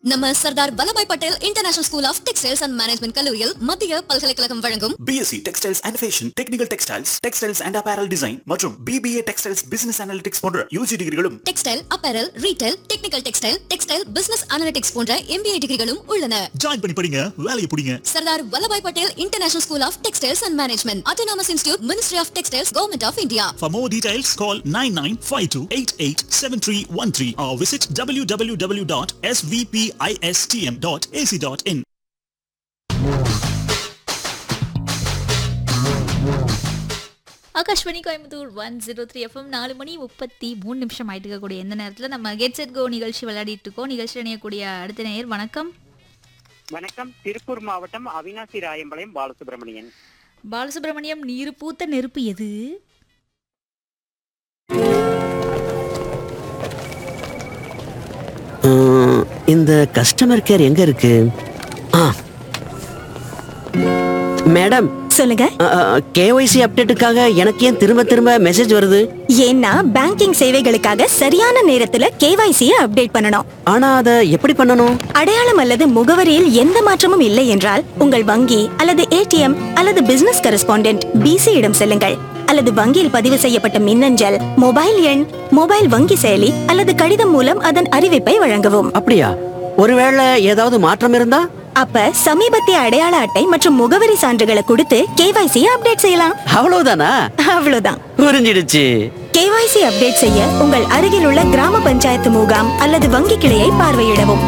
நம்ம Sardar Vallabhbhai Patel international school of textiles and management கல்லூரியில் மத்திய பல்கலைக்கழகம் வழங்கும் BSc textiles and fashion technical textiles textiles and apparel design மற்றும் பிபிஏ டெக்ஸ்டைல்ஸ் பிசினஸ் அனாலிட்டிக்ஸ் போன்ற யூஜி டிகிரிகளும் textile apparel retail technical textile textile business analytics போன்ற MBA டிகிரிகளும் உள்ளன ஜாயின் பண்ணி படிங்க வேலையை பிடிங்க Sardar Vallabhbhai Patel international school of textiles and management autonomous institute ministry of textiles government of India For more details, call 9952887313 or visit www.svpistm.ac.in. Akashvani Coimbatore one zero three FM நாலு மணி முப்பத்தி மூணு நிமிஷம் ஆயிட்டு இருக்கக்கூடிய இந்த நேரத்தில் நம்ம கெட் செட் கோ நிகழ்ச்சி விளையாடிட்டு இருக்கோம் நிகழ்ச்சியில் இணையக்கூடிய அடுத்த நேயர் வணக்கம் வணக்கம் திருப்பூர் மாவட்டம் அவினாசி ராயம்பாளையம் பாலசுப்ரமணியன் பாலசுப்ரமணியம் நீர் பூத்த நெருப்பு எது உம், இந்த கஸ்டமர் கேர் எங்க இருக்கு ஆ மேடம் சொல்லுங்க கேஒய்சி அப்டேட்டுக்காக எனக்கு ஏன் திரும்ப திரும்ப மெசேஜ் வருது ஏன்னா பேங்கிங் சேவைகளுக்காக சரியான நேரத்துல கேவைசி அப்டேட் பண்ணணும் ஆனா அதை எப்படி பண்ணணும் அடையாளம் அல்லது முகவரியில் எந்த மாற்றமும் இல்லை என்றால் உங்கள் வங்கி அல்லது ஏடிஎம் அல்லது பிசினஸ் கரஸ்பாண்டென்ட் பிசி இடம் செல்லுங்கள் அல்லது வங்கியில் பதிவு செய்யப்பட்ட மின்னஞ்சல் மொபைல் எண் மொபைல் வங்கி செயலி அல்லது கடிதம் மூலம் அதன் அறிவிப்பை வழங்கவும் அப்படியா ஒருவேளை ஏதாவது மாற்றம் இருந்தா அப்ப சமீபத்திய அடையாள அட்டை மற்றும் முகவரி சான்றுகளை கொடுத்து கேவைசி அப்டேட் செய்யலாம் அவ்வளவுதானா அவ்வளவுதான் புரிஞ்சிடுச்சு கேவைசி அப்டேட் செய்ய உங்கள் அருகில் உள்ள கிராம பஞ்சாயத்து முகாம் அல்லது வங்கி கிளையை பார்வையிடவும்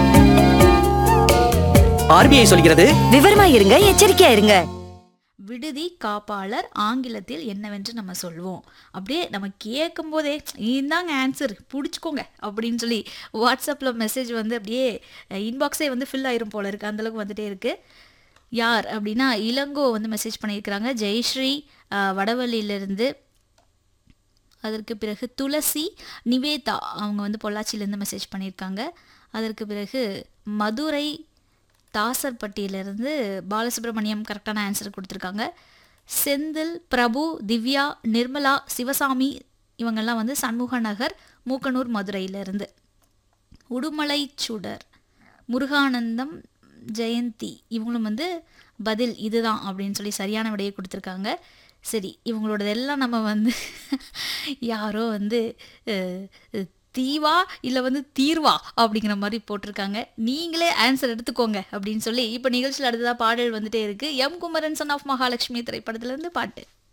ஆர்பிஐ சொல்கிறது விவரமா இருங்க எச்சரிக்கையா இருங்க விடுதி காப்பாளர் ஆங்கிலத்தில் என்னவென்று நம்ம சொல்வோம் அப்படியே நம்ம கேட்கும் போதே இந்தாங்க ஆன்சர் பிடிச்சிக்கோங்க அப்படின்னு சொல்லி வாட்ஸ்அப்பில் மெசேஜ் வந்து அப்படியே இன்பாக்ஸே வந்து ஃபில் ஆயிரும் போல இருக்கு அந்த அளவுக்கு வந்துட்டே இருக்கு யார் அப்படின்னா இளங்கோ வந்து மெசேஜ் பண்ணியிருக்கிறாங்க ஜெயஸ்ரீ அஹ், வடவள்ளியிலிருந்து அதற்கு பிறகு துளசி நிவேதா அவங்க வந்து பொள்ளாச்சியிலேருந்து மெசேஜ் பண்ணியிருக்காங்க அதற்கு பிறகு மதுரை தாசர்பட்டியிலிருந்து பாலசுப்ரமணியம் கரெக்டான ஆன்சர் கொடுத்துருக்காங்க செந்தில் பிரபு திவ்யா நிர்மலா சிவசாமி இவங்கெல்லாம் வந்து சண்முக நகர் மூக்கனூர் மதுரையிலிருந்து உடுமலை சுடர் முருகானந்தம் ஜெயந்தி இவங்களும் வந்து பதில் இதுதான் அப்படின்னு சொல்லி சரியான விடையை கொடுத்துருக்காங்க சரி இவங்களோடதெல்லாம் நம்ம வந்து யாரோ வந்து அஹ், அஹ், தீவா இல்லை வந்து தீர்வா அப்படிங்கிற மாதிரி போட்டிருக்காங்க நீங்களே ஆன்சர் எடுத்துக்கோங்க அப்படின்னு சொல்லி இப்போ நிகழ்ச்சியில் அடுத்ததாக பாடல் வந்துட்டே இருக்கு M Kumaran son of Mahalakshmi திரைப்படத்துலேருந்து பாட்டு